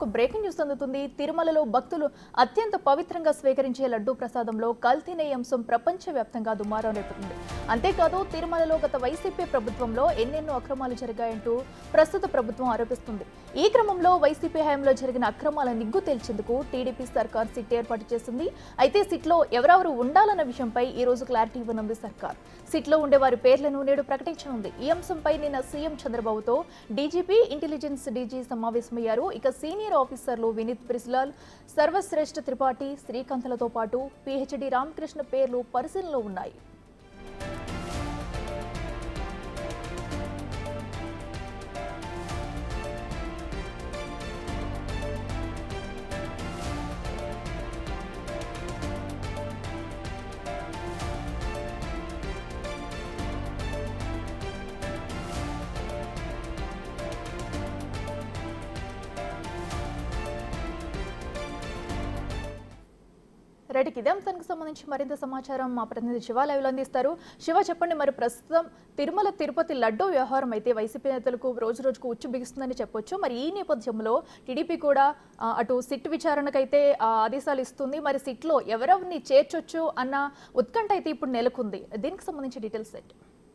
ఒక breaking news అందుతుంది తిరుమలలో భక్తులు అత్యంత పవిత్రంగా స్వీకరించే లడ్డూ ప్రసాదంలో కల్తీనే అంశం ప్రపంచవ్యాప్తంగా దుమారం రేపుతుంది అంతేకాదు తిరుమలలో గత వైసీపీ ప్రభుత్వంలో ఎన్నెన్నో అక్రమాలు జరిగాయంటూ ప్రస్తుత ప్రభుత్వం ఆరోపిస్తుంది ఈ క్రమంలో వైసీపీ హయాంలో జరిగిన అక్రమాల నిగ్గు తేల్చేందుకు టీడీపీ సర్కార్ సిట్ ఏర్పాటు చేసింది అయితే సిట్లో ఎవరెవరు ఉండాలన్న విషయంపై ఈ రోజు క్లారిటీ ఇవ్వనుంది సర్కార్ సిట్లో ఉండే వారి పేర్లను నేడు ప్రకటించనుంది ఈ అంశంపై నిన్న సీఎం చంద్రబాబుతో డీజీపీ ఇంటెలిజెన్స్ డీజీ సమావేశమయ్యారు ఇక సీనియర్ ఆఫీసర్లు వినీత్ బ్రిజ్లాల్ సర్వశ్రేష్ఠ త్రిపాఠి శ్రీకాంతలతో పాటు పిహెచ్డి రామకృష్ణ పేర్లు పరిశీలనలో ఉన్నాయి రెడ్డికి ఇదే అంశానికి సంబంధించి మరింత సమాచారం మా ప్రతినిధి శివ లైవ్లో అందిస్తారు శివ చెప్పండి మరి ప్రస్తుతం తిరుమల తిరుపతి లడ్డూ వ్యవహారం అయితే వైసీపీ నేతలకు రోజు రోజుకు ఉచ్చు బిగుస్తుందని చెప్పొచ్చు మరి ఈ నేపథ్యంలో టీడీపీ కూడా ఆ, అటు సిట్ విచారణకైతే ఆ, ఆదేశాలు ఇస్తుంది మరి సిట్లో ఎవరెవరిని చేర్చొచ్చు అన్న ఉత్కంఠ అయితే ఇప్పుడు నెలకొంది దీనికి సంబంధించి డీటెయిల్స్ సెట్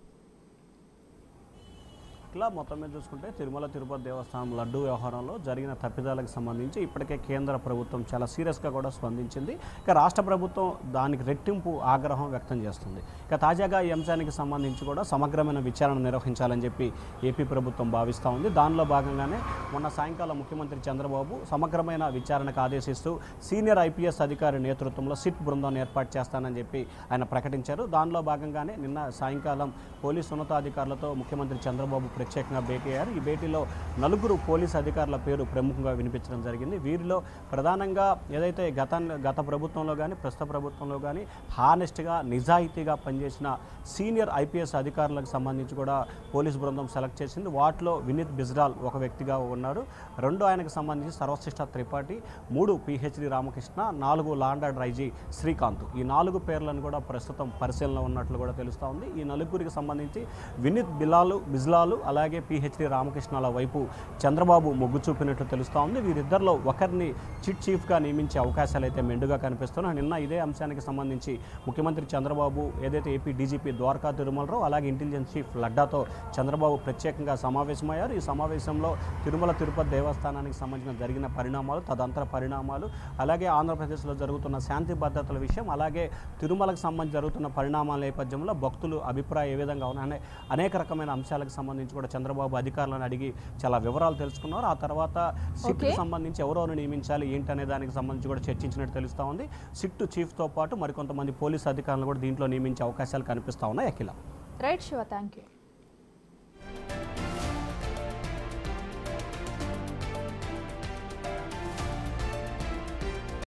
ఇట్లా మొత్తం మీద చూసుకుంటే తిరుమల తిరుపతి దేవస్థానం లడ్డు వ్యవహారంలో జరిగిన తప్పిదాలకు సంబంధించి ఇప్పటికే కేంద్ర ప్రభుత్వం చాలా సీరియస్గా కూడా స్పందించింది ఇక రాష్ట్ర ప్రభుత్వం దానికి రెట్టింపు ఆగ్రహం వ్యక్తం చేస్తుంది ఇక తాజాగా ఈ అంశానికి సంబంధించి కూడా సమగ్రమైన విచారణ నిర్వహించాలని చెప్పి ఏపీ ప్రభుత్వం భావిస్తూ ఉంది దానిలో భాగంగానే మొన్న సాయంకాలం ముఖ్యమంత్రి చంద్రబాబు సమగ్రమైన విచారణకు ఆదేశిస్తూ సీనియర్ ఐపీఎస్ అధికారి నేతృత్వంలో సిట్ బృందాన్ని ఏర్పాటు చేస్తానని చెప్పి ఆయన ప్రకటించారు దానిలో భాగంగానే నిన్న సాయంకాలం పోలీసు ఉన్నతాధికారులతో ముఖ్యమంత్రి చంద్రబాబు ప్రత్యేకంగా భేటీ అయ్యారు ఈ భేటీలో నలుగురు పోలీసు అధికారుల పేరు ప్రముఖంగా వినిపించడం జరిగింది వీరిలో ప్రధానంగా ఏదైతే గత గత ప్రభుత్వంలో కానీ ప్రస్తుత ప్రభుత్వంలో కానీ హానెస్ట్గా నిజాయితీగా పనిచేసిన సీనియర్ ఐపీఎస్ అధికారులకు సంబంధించి కూడా పోలీస్ బృందం సెలెక్ట్ చేసింది వాటిలో వినీత్ బిజ్రాల్ ఒక వ్యక్తిగా ఉన్నారు రెండు ఆయనకు సంబంధించి సర్వశ్రేష్ఠ త్రిపాఠి మూడు పిహెచ్డి రామకృష్ణ నాలుగు లాండర్ ఐజీ శ్రీకాంత్ ఈ నాలుగు పేర్లను కూడా ప్రస్తుతం పరిశీలన ఉన్నట్లు కూడా తెలుస్తూ ఉంది ఈ నలుగురికి సంబంధించి వినీత్ బిలాలు బిజ్లాలు అలాగే పిహెచ్డి రామకృష్ణల వైపు చంద్రబాబు మొగ్గు చూపినట్లు తెలుస్తూ ఉంది వీరిద్దరిలో ఒకరిని చిట్ చీఫ్గా నియమించే అవకాశాలు అయితే మెండుగా కనిపిస్తున్నాయి నిన్న ఇదే అంశానికి సంబంధించి ముఖ్యమంత్రి చంద్రబాబు ఏదైతే ఏపీ డీజీపీ ద్వారకా తిరుమలరావు అలాగే ఇంటెలిజెన్స్ చీఫ్ లడ్డాతో చంద్రబాబు ప్రత్యేకంగా సమావేశమయ్యారు ఈ సమావేశంలో తిరుమల తిరుపతి దేవస్థానానికి సంబంధించిన జరిగిన పరిణామాలు తదంతర పరిణామాలు అలాగే ఆంధ్రప్రదేశ్లో జరుగుతున్న శాంతి భద్రతల విషయం అలాగే తిరుమలకు సంబంధించి జరుగుతున్న పరిణామాల నేపథ్యంలో భక్తులు అభిప్రాయం ఏ విధంగా ఉన్నాయనే అనేక రకమైన అంశాలకు సంబంధించి కూడా చంద్రబాబు అధికారులను అడిగి చాలా వివరాలు తెలుసుకున్నారు ఆ తర్వాత సిట్కి Okay. సంబంధించి ఎవరెవరు నియమించాలి ఏంటనే దానికి సంబంధించి కూడా చర్చించినట్టు తెలుస్తూ ఉంది సిట్ చీఫ్తో పాటు మరికొంతమంది పోలీసు అధికారులను కూడా దీంట్లో నియమించే అవకాశాలు కనిపిస్తూ ఉన్నాయి Akhila right Shiva thank you